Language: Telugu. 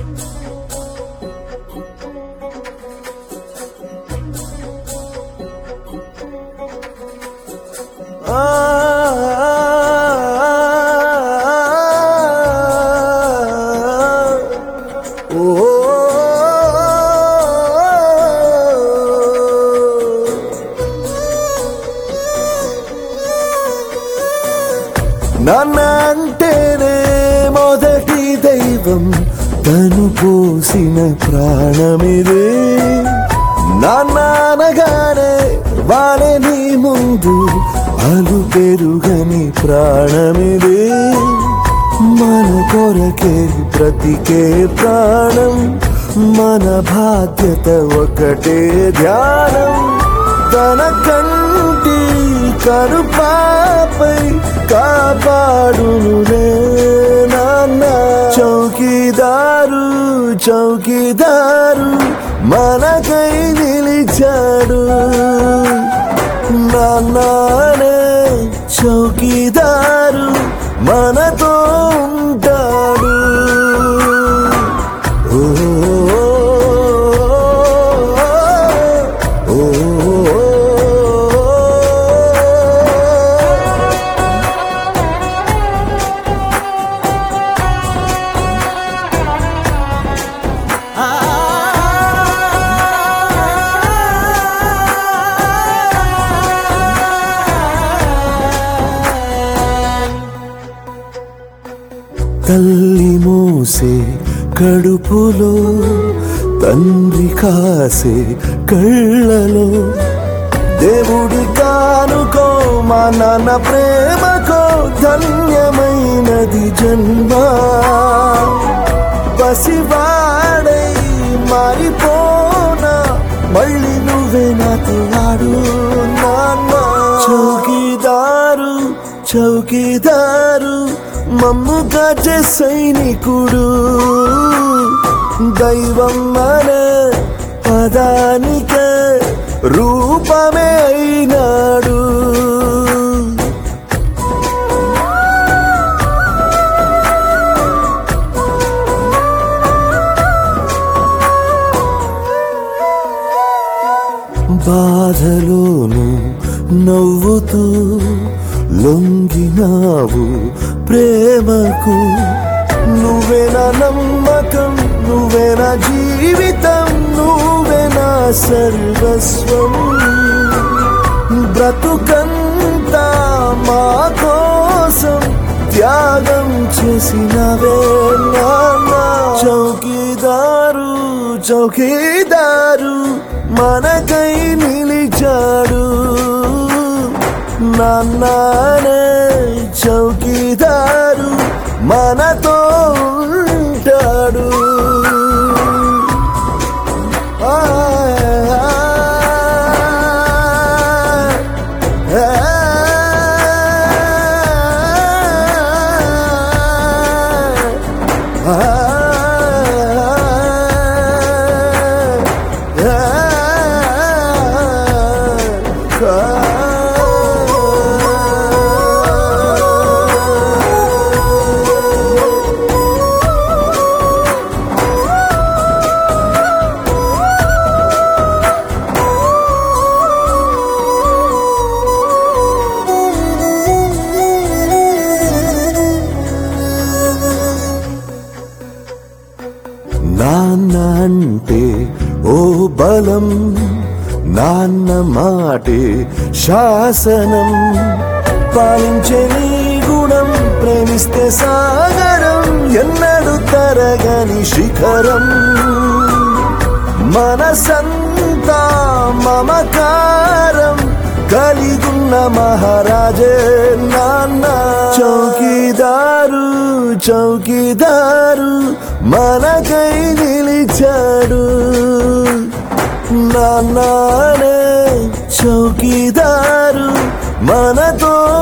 నాన్న అంటేనే మొదటి దైవం తను పోసిన ప్రాణమిదే నాన్న అనగానే వాడే నీ ముందు అలు పెరుగని ప్రాణమిదే మన కొరకే బ్రతికే ప్రాణం మన బాధ్యత ఒకటే ధ్యానం తన కంటి కరుపాపై కాపాడునులే నాన్న చౌకీదారు చౌకీదారు మనకై నిలిచాడు నాన్ననే చౌకీదారు మనతో ఉంటాడు ఓ ఓ, ఓ, తల్లి మూసే కడుపులో తండ్రి కాసే కళ్ళలో దేవుడి కానుకో మా నాన్న ప్రేమకో ధన్యమైనది జన్మ పసివాడై మారిపోనా మళ్ళీ నువ్వే నాతో ఆడు నాన్న చౌకీదారు చౌకీదారు మమ్ము కాచే సైనికుడు దైవం అనే పదానికే రూపమే అయినాడు బాధలోను నవ్వుతూ లొంగినావు ప్రేమకు నువ్వే నా నమ్మకం నువ్వే నా జీవితం నువ్వే నా సర్వస్వం బ్రతుకంతా మా కోసం త్యాగం చేసినవే నాన్న చౌకీదారు చౌకీదారు మనకై నిలిచాడు నాన్ననే చౌకీదారు మనతో ఉంటాడు ఆ, ఆ, ఆ, నాన్న అంటే ఓ బలం నాన్న మాటే శాసనం పాలించే నీ గుణం ప్రేమిస్తే సాగరం ఎన్నడు తరగని శిఖరం మనసంతా మమకారం కలిగున్న మహారాజే నాన్న చౌకీదారు చౌకీదారు మనకై నిలిచాడు నాన్ననే చౌకీదారు మనతో